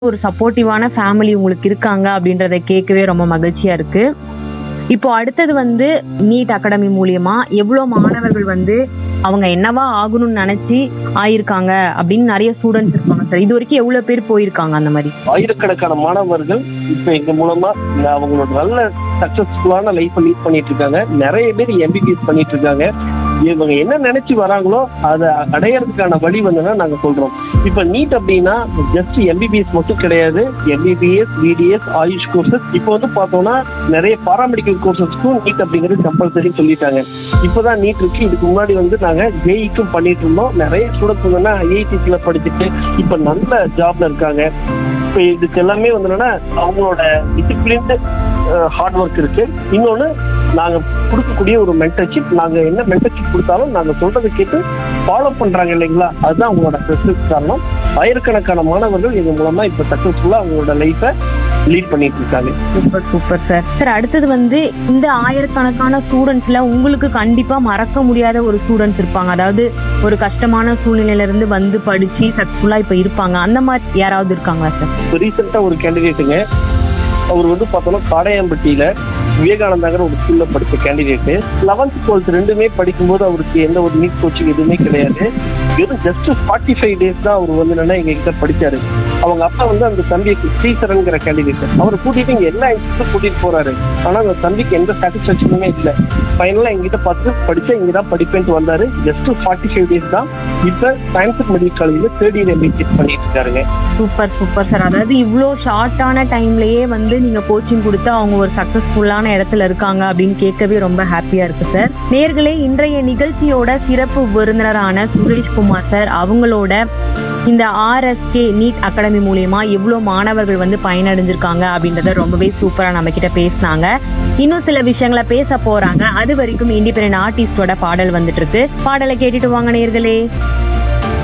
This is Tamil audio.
ஒரு சப்போர்ட்டிவான ஃபேமிலி உங்களுக்கு இருக்காங்க அப்படின்றத கேட்கவே ரொம்ப மகிழ்ச்சியா இருக்கு இப்போ அடுத்தது வந்து நீட் அகாடமி மூலியமா எவ்வளோ மாணவர்கள் வந்து அவங்க என்னவா ஆகணும்னு நினைச்சு ஆயிருக்காங்க அப்படின்னு நிறைய ஸ்டூடெண்ட்ஸ் இருப்பாங்க சார் இது வரைக்கும் எவ்வளவு பேர் போயிருக்காங்க அந்த மாதிரி ஆயிரக்கணக்கான மாணவர்கள் இப்ப எங்க மூலமா இந்த அவங்களோட நல்ல சக்சஸ்ஃபுல்லான லைஃப் லீட் பண்ணிட்டு இருக்காங்க நிறைய பேர் எம்பிபிஎஸ் பண்ணிட்டு இருக்காங்க இவங்க என்ன நினைச்சு வராங்களோ அதை அடையறதுக்கான வழி வந்துன்னா நாங்க சொல்றோம் இப்ப நீட் அப்படின்னா ஜஸ்ட் எம்பிபிஎஸ் மட்டும் கிடையாது எம்பிபிஎஸ் பிடிஎஸ் ஆயுஷ் கோர்சஸ் இப்போ வந்து பார்த்தோம்னா நிறைய பாராமெடிக்கல் கோர்சஸ்க்கும் நீட் அப்படிங்கிறது கம்பல்சரி சொல்லிட்டாங்க இப்போதான் நீட் இருக்கு இதுக்கு முன்னாடி வந்து நாங்க ஜேஇக்கும் பண்ணிட்டு இருந்தோம் நிறைய ஸ்டூடெண்ட்ஸ் வந்து ஐஐடிஸ்ல படிச்சுட்டு இப்ப நல்ல ஜாப்ல இருக்காங்க இப்போ இதுக்கு எல்லாமே வந்து என்னன்னா அவங்களோட டிசிப்ளின்டு ஹார்ட் ஒர்க் இருக்கு இன்னொன்னு நாங்க கொடுக்கக்கூடிய ஒரு மென்டர்ஷிப் நாங்க என்ன மென்டர்ஷிப் கொடுத்தாலும் நாங்க சொல்றதை கேட்டு ஃபாலோ பண்றாங்க இல்லைங்களா அதுதான் அவங்களோட சக்சஸ் காரணம் ஆயிரக்கணக்கான மாணவர்கள் எங்க மூலமா இப்ப சக்சஸ்ஃபுல்லா அவங்களோட லைஃபை லீட் பண்ணிட்டு இருக்காங்க சூப்பர் சூப்பர் சார் சார் அடுத்தது வந்து இந்த ஆயிரக்கணக்கான ஸ்டூடெண்ட்ஸ்ல உங்களுக்கு கண்டிப்பா மறக்க முடியாத ஒரு ஸ்டூடெண்ட்ஸ் இருப்பாங்க அதாவது ஒரு கஷ்டமான சூழ்நிலையில இருந்து வந்து படிச்சு சக்சஸ்ஃபுல்லா இப்ப இருப்பாங்க அந்த மாதிரி யாராவது இருக்காங்களா சார் இப்போ ரீசெண்டா ஒரு கேண்டிடேட்டுங்க அவர் வந்து பார்த்தோம்னா காடையாம்பட்டியில விவேகானந்தாங்கிற ஒரு ஸ்கூல்ல படிச்ச கேண்டிடேட்டு லெவன்த் டுவெல்த் ரெண்டுமே படிக்கும்போது அவருக்கு எந்த ஒரு நீட் கோச்சிங் எதுவுமே கிடையாது வெறும் ஜஸ்ட் ஃபார்ட்டி ஃபைவ் டேஸ் தான் அவர் வந்து என்னன்னா எங்க கிட்ட படிச்சாரு அவங்க அப்பா வந்து அந்த தம்பிக்கு ஸ்ரீசரன்ங்கிற கேண்டிடேட் அவரை கூட்டிட்டு இங்க எல்லா இன்ஸ்டியூட்டும் கூட்டிட்டு போறாரு ஆனா அந்த தம்பிக்கு எந்த சாட்டிஸ்பாக்சனுமே இல்லை ஃபைனலா எங்கிட்ட பார்த்து படிச்சா இங்க தான் படிப்பேன்ட்டு வந்தாரு ஜஸ்ட் ஃபார்ட்டி ஃபைவ் டேஸ் தான் இப்ப சயின்ஸ் மெடிக்கல் காலேஜ்ல தேர்ட் இயர் எம்பிபிஎஸ் பண்ணிட்டு இருக்காருங்க சூப்பர் சூப்பர் சார் அதாவது இவ்வளோ ஷார்ட்டான டைம்லயே வந்து நீங்க கோச்சிங் கொடுத்து அவங்க ஒரு சக்சஸ்ஃபுல்லான இடத்துல இருக்காங்க அப்படின்னு கேட்கவே ரொம்ப ஹாப்பியா இருக்கு சார் நேர்களே இன்றைய நிகழ்ச்சியோட சிறப்பு விருந்தினரான சுரேஷ்குமார் சார் அவங்களோட இந்த ஆர்எஸ்கே நீட் அகாடமி மூலியமா எவ்வளோ மாணவர்கள் வந்து பயனடைஞ்சிருக்காங்க அப்படின்றத ரொம்பவே சூப்பரா நம்ம கிட்ட பேசினாங்க இன்னும் சில விஷயங்களை பேச போறாங்க அது வரைக்கும் இண்டிபெண்டன்ட் ஆர்டிஸ்டோட பாடல் வந்துட்டு இருக்கு பாடலை கேட்டுட்டு வாங்க நேர்களே